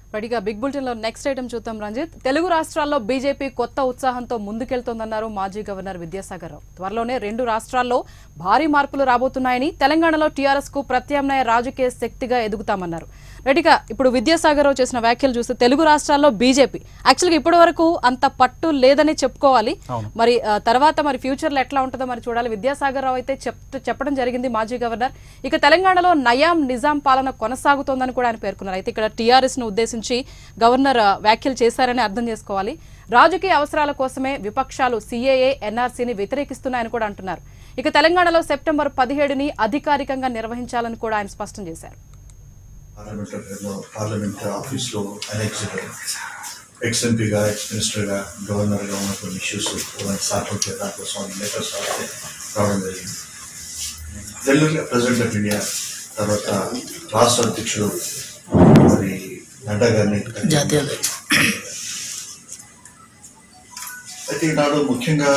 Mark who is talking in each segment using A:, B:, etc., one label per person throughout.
A: రెడీగా big bulletin లో next item చూద్దాం రంజిత్ తెలుగు రాష్ట్రాల్లో బీజేపీ కొత్త ఉత్సాహంతో ముందుకెళ్తోందన్నారు మాజీ గవర్నర్ విద్యాసాగర్ రావు త్వరలోనే రెండు రాష్ట్రాల్లో భారీ మార్పులు రాబోతున్నాయని తెలంగాణలో టీఆర్ఎస్ కు ప్రత్యామ్నాయ రాజకీయ శక్తిగా ఎదుగుతామన్నారు రెడీగా ఇప్పుడు విద్యాసాగర్ రావు చేసిన వ్యాఖ్యలు చూస్తే తెలుగు రాష్ట్రాల్లో బీజేపీ యాక్చువల్గా ఇప్పటి వరకు అంత పట్టు లేదని చెప్పుకోవాలి మరి ఆ, తర్వాత మరి ఫ్యూచర్ లో ఎట్లా ఉంటుందో మరి చూడాలి విద్యాసాగర్ రావు అయితే చెప్ చెప్పడం జరిగింది మాజీ గవర్నర్ ఇక తెలంగాణలో నయాం నిజాం పాలన కొనసాగుతోందని కూడా ఆయన పేర్కొన్నారు అయితే ఇక్కడ టీఆర్ఎస్ ను ఉద్దేశించి గవర్నర్ ఆ, వ్యాఖ్యలు చేశారని అర్థం చేసుకోవాలి రాజకీయ అవసరాల కోసమే విపక్షాలు సీఏఏ ఎన్ఆర్సీని వ్యతిరేకిస్తున్నాయని కూడా అంటున్నారు ఇక తెలంగాణలో సెప్టెంబర్ పదిహేడుని అధికారికంగా నిర్వహించాలని కూడా ఆయన స్పష్టం చేశారు
B: పార్లమెంట్ పార్లమెంట్ ఆఫీస్లో ఎలక్షన్ ఎక్స్ ఎంపీగా ఎక్స్ మినిస్టర్గా గవర్నర్గా ఉన్న కొన్ని ఇష్యూస్ సార్ట్ అవుట్ చేయడం కోసం లెటర్స్ రాస్తే రావడం జరిగింది జనరల్గా ప్రెసిడెంట్ ఆఫ్ ఇండియా తర్వాత రాష్ట్ర అధ్యక్షుడు మరి నడ్డా గారిని
C: జాతీయ
B: అయితే ఈనాడు ముఖ్యంగా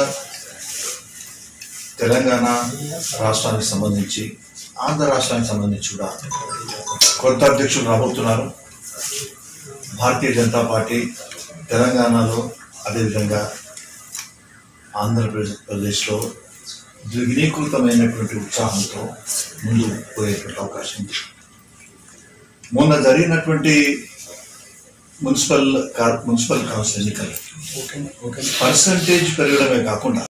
B: తెలంగాణ రాష్ట్రానికి సంబంధించి ఆంధ్ర రాష్ట్రానికి సంబంధించి కూడా కొత్త అధ్యక్షులు రాబోతున్నారు భారతీయ జనతా పార్టీ తెలంగాణలో అదేవిధంగా ఆంధ్రప్రదేశ్ ప్రదేశ్లో ద్విగుణీకృతమైనటువంటి ఉత్సాహంతో ముందు పోయేటువంటి అవకాశం ఉంది మొన్న జరిగినటువంటి మున్సిపల్ కార్ మున్సిపల్ కౌన్సిల్ ఎన్నికలు పర్సంటేజ్ పెరగడమే కాకుండా